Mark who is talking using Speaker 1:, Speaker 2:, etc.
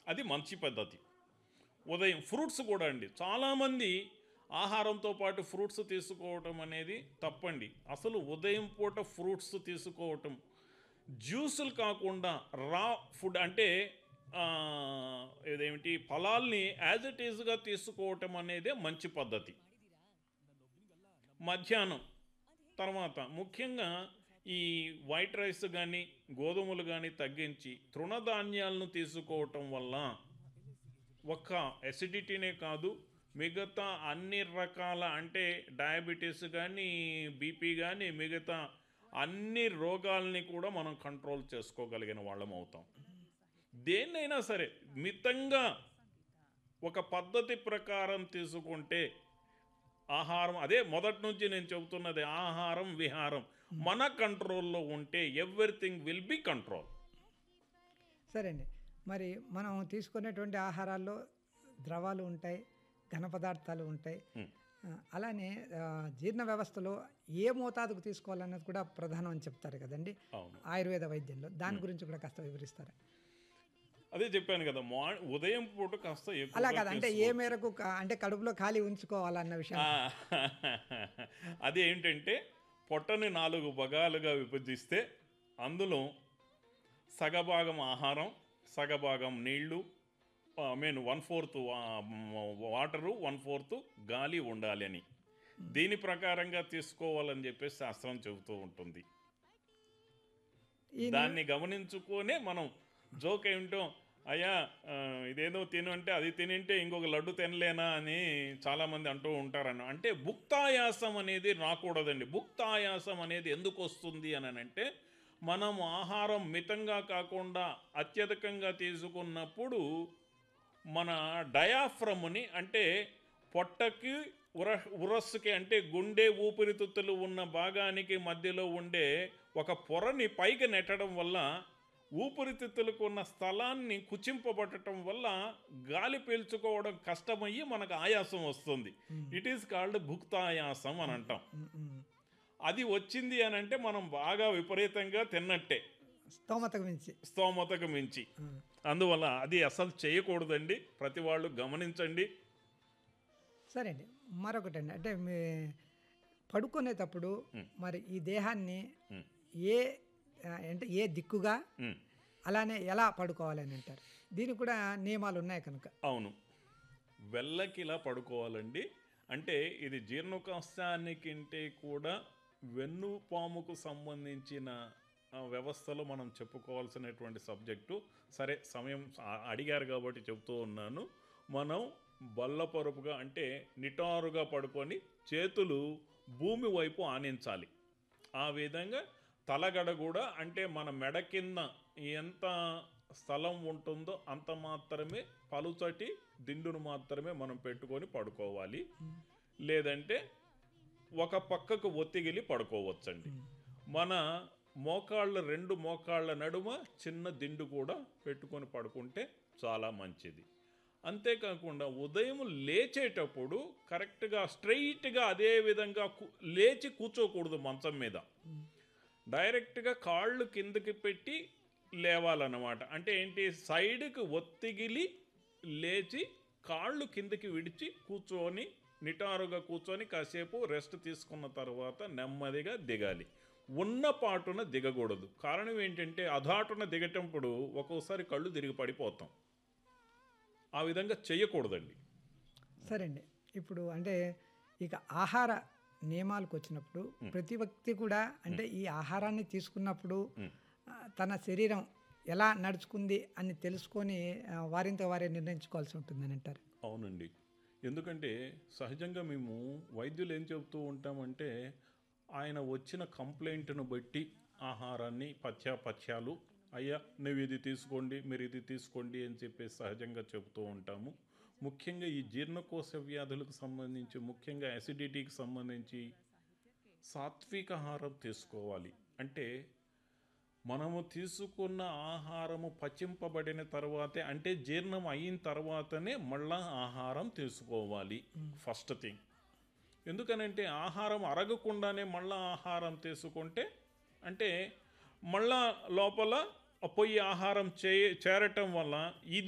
Speaker 1: అది మంచి పద్ధతి ఉదయం ఫ్రూట్స్ కూడా అండి చాలామంది ఆహారంతో పాటు ఫ్రూట్స్ తీసుకోవటం అనేది తప్పండి అసలు ఉదయం పూట ఫ్రూట్స్ తీసుకోవటం జ్యూసులు కాకుండా రా ఫుడ్ అంటే ఆ, ఇదేమిటి ఫలాల్ని యాజ్ ఇట్ ఈజ్గా తీసుకోవటం అనేదే మంచి పద్ధతి మధ్యాహ్నం తర్వాత ముఖ్యంగా ఈ వైట్ రైస్ కానీ గోధుమలు కానీ తగ్గించి తృణధాన్యాలను తీసుకోవటం వల్ల ఒక్క ఎసిడిటీనే కాదు మిగతా అన్ని రకాల అంటే డయాబెటీస్ కానీ బీపీ కానీ మిగతా అన్ని రోగాల్ని కూడా మనం కంట్రోల్ చేసుకోగలిగిన వాళ్ళం అవుతాం దేన్నైనా సరే మితంగా ఒక పద్ధతి ప్రకారం తీసుకుంటే ఆహారం అదే మొదటి నుంచి నేను చెబుతున్నది ఆహారం విహారం మన కంట్రోల్లో ఉంటే ఎవ్రీథింగ్ విల్ బి కంట్రోల్
Speaker 2: సరే అండి మరి మనం తీసుకునేటువంటి ఆహారాల్లో ద్రవాలు ఉంటాయి ఘన పదార్థాలు ఉంటాయి ఆ, అలానే ఆ, జీర్ణ వ్యవస్థలో ఏ మోతాదుకు తీసుకోవాలన్నది కూడా ప్రధానం అని చెప్తారు కదండి
Speaker 1: అవును
Speaker 2: ఆయుర్వేద వైద్యంలో దాని గురించి కూడా కాస్త వివరిస్తారా
Speaker 1: అదే చెప్పాను కదా మా ఉదయం పూట కాస్త ఎక్కువ
Speaker 2: అలా కాదు అంటే ఏ మేరకు కా- అంటే కడుపులో ఖాళీ ఉంచుకోవాలన్న విషయం
Speaker 1: అది ఏంటంటే పొట్టని నాలుగు భాగాలుగా విభజిస్తే అందులో సగభాగం ఆహారం సగభాగం నీళ్లు I mean one fourth water one fourth గాలి ఉండాలి అని దీని ప్రకారంగా తీసుకోవాలని చెప్పేసి శాస్త్రం చెబుతూ ఉంటుంది
Speaker 2: ఈ
Speaker 1: దాన్ని గమనించుకొనే మనం జోక్ ఏమిటో అయ్యా ఆ, ఇదేదో తిను అంటే అది తినింటే ఇంకొక లడ్డు తినలేనా అని చాలామంది అంటూ ఉంటారన్న అంటే భుక్తాయాసం అనేది రాకూడదండి భుక్తాయాసం అనేది ఎందుకు వస్తుంది అని అంటే మనం ఆహారం మితంగా కాకుండా అత్యధికంగా తీసుకున్నప్పుడు మన డయాఫ్రమ్ని అంటే పొట్టకి ఉర ఉరస్సుకి అంటే గుండె ఊపిరితిత్తులు ఉన్న భాగానికి మధ్యలో ఉండే ఒక పొరని పైకి నెట్టడం వల్ల ఊపిరితిత్తులకు ఉన్న స్థలాన్ని కుచింపబట్టడం వల్ల గాలి పీల్చుకోవడం కష్టమయ్యి మనకు ఆయాసం వస్తుంది ఇట్ ఈస్ కాల్డ్ భుక్తాయాసం అని అంటాం
Speaker 2: ఉమ్, ఉమ్.
Speaker 1: అది వచ్చింది అని అంటే మనం బాగా విపరీతంగా తిన్నట్టే
Speaker 2: స్తోమతకు మించి
Speaker 1: స్తోమతకు మించి
Speaker 2: ఉమ్.
Speaker 1: అందువల్ల అది అసలు చేయకూడదండి ప్రతి వాళ్ళు గమనించండి
Speaker 2: సరే అండి మరొకటండి అంటే మీ పడుకునేటప్పుడు మరి ఈ దేహాన్ని
Speaker 1: ఉమ్.
Speaker 2: ఏ ఆ, అంటే ఏ దిక్కుగా
Speaker 1: ఉమ్,
Speaker 2: అలానే ఎలా పడుకోవాలని అంటారు దీనికి కూడా నియమాలు ఉన్నాయి కనుక
Speaker 1: అవును వెళ్ళకిలా పడుకోవాలండి అంటే ఇది జీర్ణకోశానికంటే కూడా వెన్నుపాముకు సంబంధించిన ఆ, వ్యవస్థలో మనం చెప్పుకోవాల్సినటువంటి సబ్జెక్టు సరే సమయం ఆ- అడిగారు కాబట్టి చెప్తూ ఉన్నాను మనం బల్లపరుపుగా అంటే నిటారుగా పడుకొని చేతులు భూమి వైపు ఆనించాలి ఆ విధంగా తలగడ కూడా అంటే మన మెడ కింద ఎంత స్థలం ఉంటుందో అంత మాత్రమే పలుచటి దిండును మాత్రమే మనం పెట్టుకొని పడుకోవాలి లేదంటే ఒక పక్కకు ఒత్తిగిలి పడుకోవచ్చండి మన మోకాళ్ళ రెండు మోకాళ్ళ నడుమ చిన్న దిండు కూడా పెట్టుకొని పడుకుంటే చాలా మంచిది అంతేకాకుండా ఉదయం లేచేటప్పుడు కరెక్ట్గా స్ట్రైట్గా అదే విధంగా కు- లేచి కూర్చోకూడదు మంచం మీద డైరెక్ట్గా కాళ్ళు కిందకి పెట్టి లేవాలన్నమాట అంటే ఏంటి సైడ్కి ఒత్తిగిలి లేచి కాళ్ళు కిందకి విడిచి కూర్చొని నిటారుగా కూర్చొని కాసేపు రెస్ట్ తీసుకున్న తర్వాత నెమ్మదిగా దిగాలి ఉన్న పాటున దిగకూడదు కారణం ఏంటంటే అధాటున దిగటప్పుడు ఒక్కోసారి కళ్ళు తిరిగి పడిపోతాం ఆ విధంగా చేయకూడదండి
Speaker 2: సరే అండి ఇప్పుడు అంటే ఇక ఆహార నియమాలకు వచ్చినప్పుడు ప్రతి వ్యక్తి కూడా అంటే ఈ ఆహారాన్ని తీసుకున్నప్పుడు ఆ, తన శరీరం ఎలా నడుచుకుంది అని తెలుసుకొని ఆ, వారింతో వారే నిర్ణయించుకోవాల్సి ఉంటుందని అంటారు
Speaker 1: అవునండి ఎందుకంటే సహజంగా మేము వైద్యులు ఏం చెబుతూ ఉంటామంటే ఆయన వచ్చిన కంప్లైంట్ను బట్టి ఆహారాన్ని పథ్యాపథ్యాలు అయ్యా నువ్వు ఇది తీసుకోండి మీరు ఇది తీసుకోండి అని చెప్పేసి సహజంగా చెబుతూ ఉంటాము ముఖ్యంగా ఈ జీర్ణకోశ వ్యాధులకు సంబంధించి ముఖ్యంగా అసిడిటీకి సంబంధించి సాత్విక ఆహారం తీసుకోవాలి అంటే మనము తీసుకున్న ఆహారము పచింపబడిన తర్వాతే అంటే జీర్ణం అయిన తర్వాతనే మళ్ళా ఆహారం తీసుకోవాలి ఫస్ట్ థింగ్ ఎందుకనంటే ఆహారం అరగకుండానే మళ్ళా ఆహారం తీసుకుంటే అంటే మళ్ళా లోపల పొయ్యి ఆహారం చే చేరటం వల్ల ఇది